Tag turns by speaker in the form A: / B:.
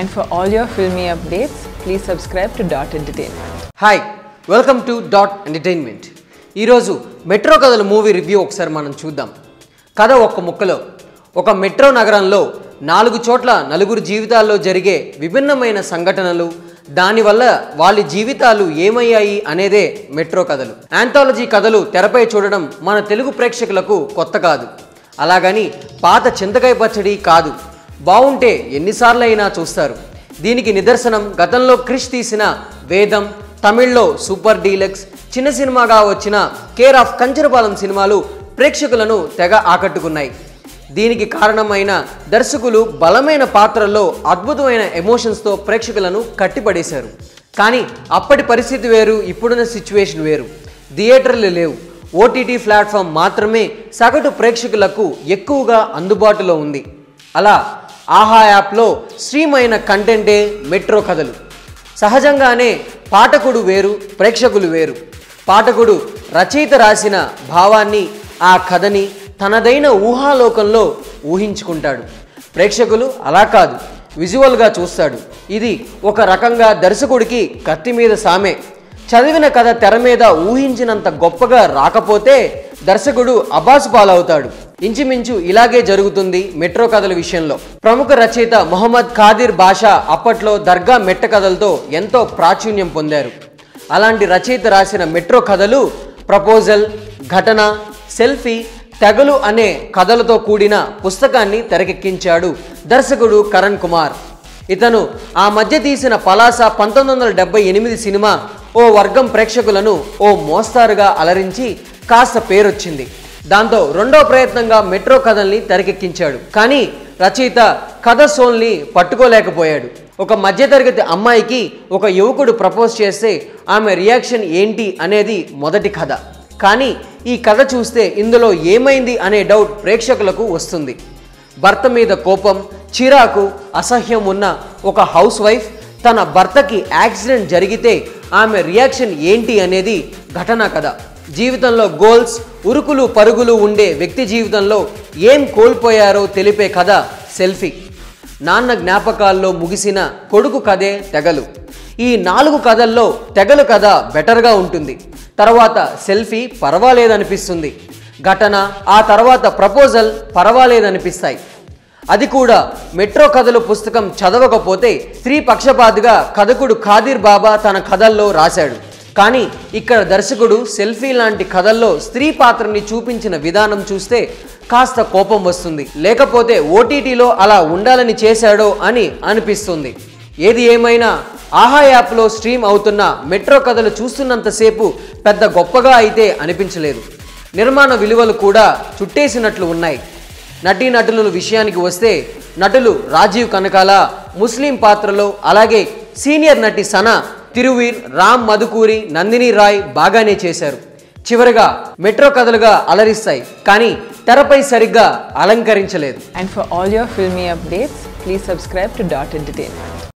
A: And for all your filmy updates, please subscribe to Dot Entertainment.
B: Hi welcome to Dot Entertainment ఈరోజు metro కథల movie review ఒకసారి మనం చూద్దాం కథ ఒక్క ముక్కలో ఒక మెట్రో నగరంలో నాలుగు చోట్ల నలుగురు జీవితాల్లో జరిగే విభిన్నమైన సంఘటనలు దానివల్ల వాళ్ళ జీవితాలు ఏమయ్యాయి అనేదే మెట్రో కథలు ఆంథాలజీ కథలు తెరపై చూడడం మన తెలుగు ప్రేక్షకులకు కొత్త కాదు అలాగని పాత చింతకాయ పచ్చడి కాదు బాగుంటే ఎన్నిసార్లు అయినా చూస్తారు దీనికి నిదర్శనం గతంలో క్రిష్ తీసిన వేదం తమిళ్లో సూపర్ డీలక్స్ చిన్న సినిమాగా వచ్చిన కేర్ ఆఫ్ కంచరపాలెం సినిమాలు ప్రేక్షకులను తెగ ఆకట్టుకున్నాయి దీనికి కారణమైన దర్శకులు బలమైన పాత్రల్లో అద్భుతమైన ఎమోషన్స్తో ప్రేక్షకులను కట్టిపడేశారు కానీ అప్పటి పరిస్థితి వేరు ఇప్పుడున్న సిచ్యువేషన్ వేరు థియేటర్లు లేవు ఓటీటీ ప్లాట్ఫామ్ మాత్రమే సగటు ప్రేక్షకులకు ఎక్కువగా అందుబాటులో ఉంది అలా ఆహా యాప్లో స్ట్రీమ్ అయిన కంటెంటే మెట్రో కథలు సహజంగానే పాఠకుడు వేరు ప్రేక్షకులు వేరు పాఠకుడు రచయిత రాసిన భావాన్ని ఆ కథని తనదైన ఊహాలోకంలో ఊహించుకుంటాడు ప్రేక్షకులు అలా కాదు విజువల్గా చూస్తాడు ఇది ఒక రకంగా దర్శకుడికి కత్తి మీద సామే చదివిన కథ తెర మీద ఊహించినంత గొప్పగా రాకపోతే దర్శకుడు అబాసు పాలవుతాడు ఇంచుమించు ఇలాగే జరుగుతుంది మెట్రో కథల విషయంలో ప్రముఖ రచయిత మొహమ్మద్ ఖాదిర్ బాషా అప్పట్లో దర్గా మెట్ట కథలతో ఎంతో ప్రాచుర్యం పొందారు అలాంటి రచయిత రాసిన మెట్రో కథలు ప్రపోజల్ ఘటన సెల్ఫీ తెగలు అనే కథలతో కూడిన పుస్తకాన్ని తెరకెక్కించాడు దర్శకుడు కరణ్ కుమార్ ఇతను ఆ మధ్య తీసిన పలాస పంతొమ్మిది వందల డెబ్బై ఎనిమిది సినిమా ఓ వర్గం ప్రేక్షకులను ఓ మోస్తారుగా అలరించి కాస్త పేరొచ్చింది దాంతో రెండో ప్రయత్నంగా మెట్రో కథల్ని తెరకెక్కించాడు కానీ రచయిత కథ సోల్ని పట్టుకోలేకపోయాడు ఒక మధ్యతరగతి అమ్మాయికి ఒక యువకుడు ప్రపోజ్ చేస్తే ఆమె రియాక్షన్ ఏంటి అనేది మొదటి కథ కానీ ఈ కథ చూస్తే ఇందులో ఏమైంది అనే డౌట్ ప్రేక్షకులకు వస్తుంది భర్త మీద కోపం చిరాకు అసహ్యం ఉన్న ఒక హౌస్ వైఫ్ తన భర్తకి యాక్సిడెంట్ జరిగితే ఆమె రియాక్షన్ ఏంటి అనేది ఘటన కథ జీవితంలో గోల్స్ ఉరుకులు పరుగులు ఉండే వ్యక్తి జీవితంలో ఏం కోల్పోయారో తెలిపే కథ సెల్ఫీ నాన్న జ్ఞాపకాల్లో ముగిసిన కొడుకు కథే తెగలు ఈ నాలుగు కథల్లో తెగలు కథ బెటర్గా ఉంటుంది తర్వాత సెల్ఫీ పర్వాలేదనిపిస్తుంది ఘటన ఆ తర్వాత ప్రపోజల్ పర్వాలేదనిపిస్తాయి అది కూడా మెట్రో కథలు పుస్తకం చదవకపోతే స్త్రీ పక్షపాతిగా కథకుడు ఖాదీర్ బాబా తన కథల్లో రాశాడు కానీ ఇక్కడ దర్శకుడు సెల్ఫీ లాంటి కథల్లో స్త్రీ పాత్రని చూపించిన విధానం చూస్తే కాస్త కోపం వస్తుంది లేకపోతే ఓటీటీలో అలా ఉండాలని చేశాడో అని అనిపిస్తుంది ఏది ఏమైనా ఆహా యాప్లో స్ట్రీమ్ అవుతున్న మెట్రో కథలు చూస్తున్నంతసేపు పెద్ద గొప్పగా అయితే అనిపించలేదు నిర్మాణ విలువలు కూడా చుట్టేసినట్లు ఉన్నాయి నటీనటుల విషయానికి వస్తే నటులు రాజీవ్ కనకాల ముస్లిం పాత్రలో అలాగే సీనియర్ నటి సనా తిరువీర్ రామ్ మధుకూరి నందిని రాయ్ బాగానే చేశారు చివరగా మెట్రో కథలుగా అలరిస్తాయి కానీ తెరపై సరిగ్గా అలంకరించలేదు
A: And for all your filmy updates, please subscribe to Dot Entertainment.